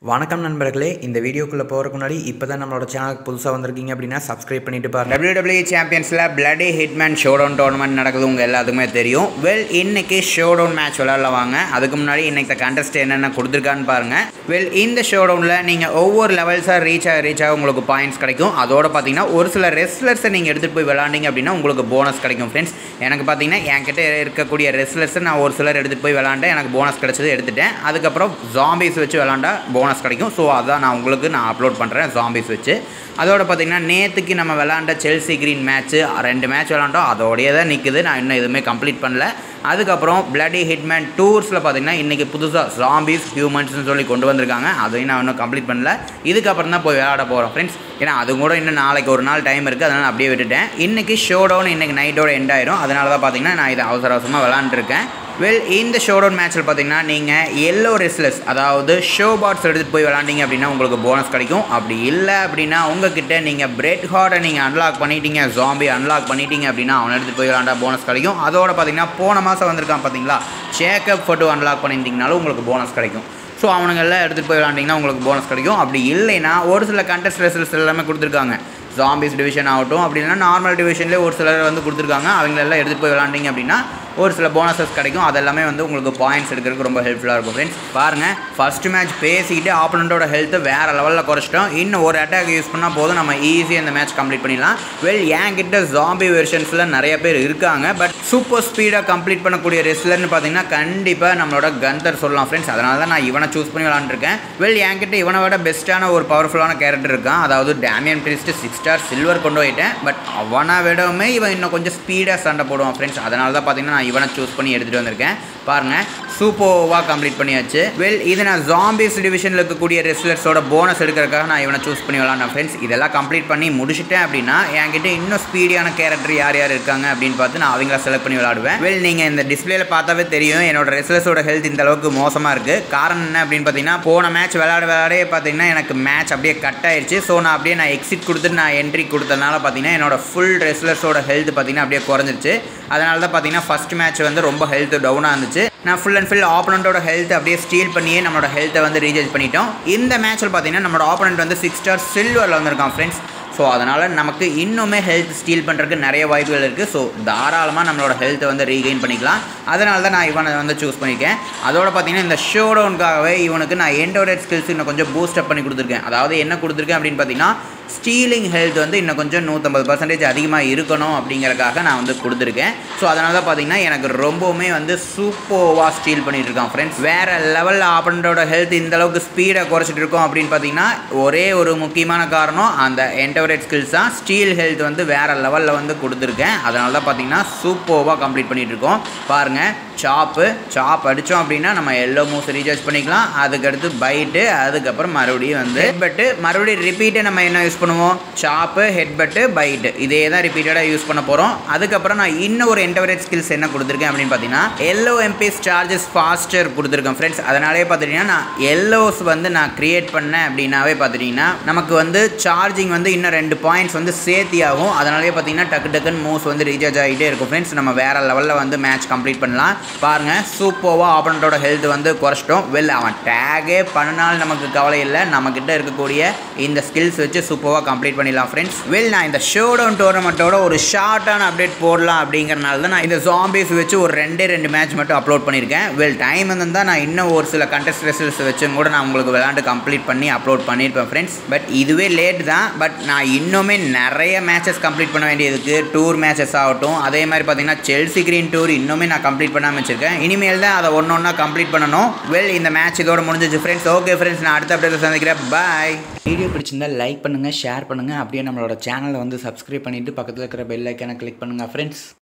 வணக்கம் நண்பர்களே இந்த வீடியோக்குள்ளே போகிறதுக்கு முன்னாடி இப்போ தான் நம்மளோட சேனலுக்கு புதுசாக வந்திருக்கீங்க அப்படின்னா சப்ஸ்கிரைப் பண்ணிட்டு பாருங்க WWE சாம்பியன்ஸில் bloody hitman showdown tournament நடக்குது உங்கள் எல்லாத்துக்குமே தெரியும் வெல் இன்னைக்கு ஷோ டவுன் மேட்ச் விளையாடல வாங்க அதுக்கு முன்னாடி இன்னைக்கு கண்டஸ்ட் என்னென்ன கொடுத்துருக்கான்னு பாருங்கள் வெல் இந்த ஷோ டவுனில் நீங்கள் ஒவ்வொரு லெவல்ஸாக ரீச் ஆக ரீச் ஆக உங்களுக்கு பாயிண்ட்ஸ் கிடைக்கும் அதோட பார்த்தீங்கன்னா ஒரு சில ரெஸ்லர்ஸை நீங்கள் எடுத்துகிட்டு போய் விளாண்டிங்க அப்படின்னா உங்களுக்கு போனஸ் கிடைக்கும் ஃப்ரெண்ட்ஸ் எனக்கு பார்த்தீங்கன்னா என்கிட்ட இருக்கக்கூடிய ரெஸ்லர்ஸை நான் ஒரு சிலர் எடுத்துகிட்டு போய் விளாண்டேன் எனக்கு போனஸ் கிடைச்சது எடுத்துட்டேன் அதுக்கப்புறம் ஜாம்பிஸ் வச்சு விளாண்டா போனஸ் கிடைக்கும் ஸோ அதான் நான் உங்களுக்கு நான் அப்லோட் பண்ணுறேன் ஜாம்பிஸ் வச்சு அதோட பார்த்தீங்கன்னா நேற்றுக்கு நம்ம விளாண்ட செல்சி கிரீன் மேட்ச்சு ரெண்டு மேட்ச் விளாண்டோம் அதோடய தான் நிற்குது நான் இன்னும் எதுவுமே கம்ப்ளீட் பண்ணல அதுக்கப்புறம் பிளடி ஹிட்மேன் டூர்ஸில் பார்த்தீங்கன்னா இன்றைக்கி புதுசாக ஜாம்பிஸ் ஹியூமன்ஸ்னு சொல்லி கொண்டு வந்திருக்காங்க அதையும் நான் இன்னும் கம்ப்ளீட் பண்ணல இதுக்கப்புறம் தான் போய் விளையாட போகிறோம் ஃப்ரெண்ட்ஸ் ஏன்னா அது கூட இன்னும் நாளைக்கு ஒரு நாள் டைம் இருக்குது அதனால் அப்படியே விட்டுட்டேன் இன்றைக்கி ஷோ டவுன் இன்றைக்கி நைட்டோட எண்ட் ஆயிரும் அதனால தான் பார்த்தீங்கன்னா நான் இதை அவசர அவசரமாக விளாண்டுருக்கேன் வெல் இந்த ஷோ டவுன் மேட்ச்சில் பார்த்தீங்கன்னா நீங்கள் எல்லோ ரெஸ்லஸ் அதாவது ஷோ பாட்ஸ் எடுத்துகிட்டு போய் விளாண்டிங்க அப்படின்னா உங்களுக்கு போனஸ் கிடைக்கும் அப்படி இல்லை அப்படின்னா உங்ககிட்ட நீங்கள் பிரெட் ஹார்டை நீங்கள் அன்லாக் பண்ணிட்டீங்க ஜாம்பி அன்லாக் பண்ணிட்டீங்க அப்படின்னா அவனை எடுத்துகிட்டு போய் விளாண்டா போனஸ் கிடைக்கும் அதோட பார்த்தீங்கன்னா போன மாதம் வந்திருக்கான் பார்த்தீங்களா சேக்கப் ஃபோட்டோ அன்லாக் பண்ணியிருந்தீங்கனாலும் உங்களுக்கு போனஸ் கிடைக்கும் ஸோ அவனுங்கெல்லாம் எடுத்துகிட்டு போய் விளாண்டிங்கன்னா உங்களுக்கு போனஸ் கிடைக்கும் அப்படி இல்லைன்னா ஒரு சில கண்டஸ்ட் ரெசல்ஸ் எல்லாமே கொடுத்துருக்காங்க ஜாம்பிஸ் டிவிஷன் ஆகட்டும் அப்படி இல்லைன்னா நார்மல் டிவிஷன்லேயே ஒரு சிலர் வந்து கொடுத்துருக்காங்க அவங்களெல்லாம் எடுத்துகிட்டு போய் விளாண்டிங்க அப்படின்னா ஒரு சில போனஸஸ் கிடைக்கும் அதெல்லாமே வந்து உங்களுக்கு பாயிண்ட்ஸ் எடுக்கிறதுக்கு ரொம்ப ஹெல்ப்ஃபுல்லாக இருக்கும் ஃப்ரெண்ட்ஸ் பாருங்கள் ஃபஸ்ட்டு மேட்ச் பேசிக்கிட்டு ஆப்பனண்ட்டோட ஹெல்த்தை வேறு லெவலில் குறைச்சிட்டோம் இன்னும் ஒரு அட்டாக் யூஸ் பண்ணால் போதும் நம்ம ஈஸியாக இந்த மேட்ச் கம்ப்ளீட் பண்ணிடலாம் வெல் என்கிட்ட ஜாம்பி வெர்ஷன்ஸில் நிறைய பேர் இருக்காங்க பட் சூப்பர் ஸ்பீடாக கம்ப்ளீட் பண்ணக்கூடிய ரெஸ்லர்னு பார்த்தீங்கன்னா கண்டிப்பாக நம்மளோட கந்தர் சொல்லலாம் ஃப்ரெண்ட்ஸ் அதனால தான் நான் இவனை சூஸ் பண்ணி விளாண்டுருக்கேன் வெல் என்கிட்ட இவனை விட பெஸ்ட்டான ஒரு பவர்ஃபுல்லான கேரக்டர் இருக்கான் அதாவது Damian Priest six star silver கொண்டு போயிட்டேன் பட் அவனை விடவுமே இவன் இன்னும் கொஞ்சம் ஸ்பீடாக சண்டை போடுவான் ஃப்ரெண்ட்ஸ் அதனால தான் பார்த்தீங்கன்னா நான் இவனை சூஸ் பண்ணி எடுத்துகிட்டு வந்திருக்கேன் பாருங்கள் சூப்பர்வாக கம்ப்ளீட் பண்ணியாச்சு வெல் இது நான் ஜாம்பிஸ் டிவிஷனில் இருக்கக்கூடிய ரெஸ்லர்ஸோட போனஸ் எடுக்கிறதுக்காக நான் இவனை சூஸ் பண்ணி விளாண்டேன் ஃப்ரெண்ட்ஸ் இதெல்லாம் கம்ப்ளீட் பண்ணி முடிச்சிட்டேன் அப்படின்னா என்கிட்ட இன்னும் ஸ்பீடியான கேரக்டர் யார் யார் இருக்காங்க அப்படின்னு பார்த்து நான் அவங்கள செலக்ட் பண்ணி விளாடுவேன் வெல் நீங்கள் இந்த டிஸ்பிளேல பார்த்தாவே தெரியும் என்னோட ரெஸ்லர்ஸோட ஹெல்த் இந்த அளவுக்கு மோசமாக இருக்குது காரணம் என்ன அப்படின்னு பார்த்தீங்கன்னா போன மேட்ச் விளையாட விளையாடே பார்த்தீங்கன்னா எனக்கு மேட்ச் அப்படியே கட் ஆயிடுச்சு ஸோ நான் அப்படியே நான் எக்ஸிட் கொடுத்துட்டு நான் என்ட்ரி கொடுத்ததுனால பார்த்தீங்கன்னா என்னோட ஃபுல் ரெஸ்லர்ஸோட ஹெல்த் பார்த்தீங்கன்னா அப்படியே குறைஞ்சிருச்சு அதனால தான் பார்த்தீங்கன்னா ஃபஸ்ட் மேட்ச் வந்து ரொம்ப ஹெல்த் டவுனாக இருந்துச்சு நான் ஃபுல் அண்ட் ஃபுல் ஆப்பனண்ட்டோட ஹெல்த் அப்படியே ஸ்டீல் பண்ணியே நம்மளோட ஹெல்த்தை வந்து ரீசார்ஜ் பண்ணிட்டோம் இந்த மேட்ச்சில் பார்த்தீங்கன்னா நம்மளோட ஆப்பனண்ட் வந்து சிக்ஸ் ஸ்டார் சில்வரில் வந்திருக்கான் ஃப்ரெண்ட்ஸ் ஸோ அதனால் நமக்கு இன்னுமே ஹெல்த் ஸ்டீல் பண்ணுறதுக்கு நிறைய வாய்ப்புகள் இருக்குது ஸோ தாராளமாக நம்மளோட ஹெல்த்தை வந்து ரீகெயின் பண்ணிக்கலாம் அதனால தான் நான் இவனை வந்து சூஸ் பண்ணியிருக்கேன் அதோட பார்த்தீங்கன்னா இந்த ஷோ டவுனுக்காகவே இவனுக்கு நான் எண்டோரேட் ஸ்கில்ஸ் இன்னும் கொஞ்சம் பூஸ்ட் அப் பண்ணி கொடுத்துருக்கேன் அதாவது என்ன கொடுத்துருக்கேன் அப்படின்னு பார்த்தீங்கன்னா ஸ்டீலிங் ஹெல்த் வந்து இன்னும் கொஞ்சம் நூற்றம்பது பர்சன்டேஜ் அதிகமாக இருக்கணும் அப்படிங்கிறக்காக நான் வந்து கொடுத்துருக்கேன் ஸோ அதனால தான் பார்த்தீங்கன்னா எனக்கு ரொம்பவுமே வந்து சூப்பர்வாக ஸ்டீல் பண்ணிட்டு இருக்கான் ஃப்ரெண்ட்ஸ் வேறு லெவலில் ஆப்பனண்டோட ஹெல்த் இந்த அளவுக்கு ஸ்பீடை குறைச்சிட்டு இருக்கோம் அப்படின்னு பார்த்தீங்கன்னா ஒரே ஒரு முக்கியமான காரணம் அந்த என்டவரேட் ஸ்கில்ஸ் தான் ஸ்டீல் ஹெல்த் வந்து வேறு லெவலில் வந்து கொடுத்துருக்கேன் அதனால தான் பார்த்தீங்கன்னா சூப்பர்வாக கம்ப்ளீட் பண்ணிட்டு இருக்கோம் பாருங்கள் சாப்பு சாப் அடித்தோம் அப்படின்னா நம்ம எல்லோ மூஸ் ரீசார்ஜ் பண்ணிக்கலாம் அதுக்கடுத்து பைட்டு அதுக்கப்புறம் மறுபடியும் வந்து ஹெட்பட்டு மறுபடியும் ரிப்பீட்டை நம்ம என்ன யூஸ் பண்ணுவோம் சாப்பு ஹெட்பட்டு பைட்டு இதே தான் ரிப்பீட்டடாக யூஸ் பண்ண போகிறோம் அதுக்கப்புறம் நான் இன்னும் ஒரு என்டவரேஜ் ஸ்கில்ஸ் என்ன கொடுத்துருக்கேன் அப்படின்னு பார்த்தீங்கன்னா எல்லோ எம்பிஸ் சார்ஜஸ் ஃபாஸ்டர் கொடுத்துருக்கேன் ஃப்ரெண்ட்ஸ் அதனாலே பார்த்துட்டிங்கன்னா நான் எல்லோஸ் வந்து நான் க்ரியேட் பண்ணேன் அப்படின்னாவே பார்த்துட்டிங்கன்னா நமக்கு வந்து சார்ஜிங் வந்து இன்னும் ரெண்டு பாயிண்ட்ஸ் வந்து சேர்த்தி ஆகும் அதனாலே பார்த்தீங்கன்னா டக்கு டக்குன்னு மூவ்ஸ் வந்து ரீசார்ஜ் ஆகிட்டே இருக்கும் ஃப்ரெண்ட்ஸ் நம்ம வேறு லெவலில் வந்து மேட்ச் கம்ப்ளீட் பண்ணலாம் பாருங்கள் சூப்பர்வாக ஆப்பனண்ட்டோட ஹெல்த் வந்து குறைச்சிட்டோம் வெல் அவன் டேகே பண்ணினாலும் நமக்கு கவலை இல்லை நம்மக்கிட்ட இருக்கக்கூடிய இந்த ஸ்கில்ஸ் வச்சு சூப்பராக கம்ப்ளீட் பண்ணிடலாம் ஃப்ரெண்ட்ஸ் வெல் நான் இந்த ஷோ டவுன் டோர்னமெண்ட்டோட ஒரு ஷார்ட்டான அப்டேட் போடலாம் அப்படிங்கிறனால தான் நான் இந்த ஜாம்பிஸ் வச்சு ஒரு ரெண்டே ரெண்டு மேட்ச் மட்டும் அப்லோட் பண்ணியிருக்கேன் வெல் டைம் இருந்தால் நான் இன்னும் ஒரு சில கண்டெஸ்ட் ரெசல்ஸ் வச்சும் கூட நான் உங்களுக்கு விளாண்டு கம்ப்ளீட் பண்ணி அப்லோட் பண்ணியிருப்பேன் ஃப்ரெண்ட்ஸ் பட் இதுவே லேட் தான் பட் நான் இன்னுமே நிறைய மேட்சஸ் கம்ப்ளீட் பண்ண வேண்டியதுக்கு டூர் மேட்சஸ் ஆகட்டும் அதே மாதிரி பார்த்தீங்கன்னா செல்சி கிரீன் டூர் இன்னுமே நான் கம்ப்ளீட் பண்ணாமல் வச்சிருக்கேன் இனிமேல் தான் அதை ஒன்று ஒன்றா கம்ப்ளீட் பண்ணணும் வெல் இந்த மேட்ச் இதோட முடிஞ்சிச்சு ஃப்ரெண்ட்ஸ் ஓகே ஃப்ரெண்ட்ஸ் நான் அடுத்த அப்டேட் சந்திக்கிறேன் பாய் வீடியோ பிடிச்சிருந்தா லைக் பண்ணுங்கள் ஷேர் பண்ணுங்கள் அப்படியே நம்மளோட சேனலை வந்து சப்ஸ்கிரைப் பண்ணிவிட்டு பக்கத்தில் இருக்கிற பெல் ஐக்கானை கிளிக் பண்ணுங்கள் ஃப்ரெண்ட்ஸ்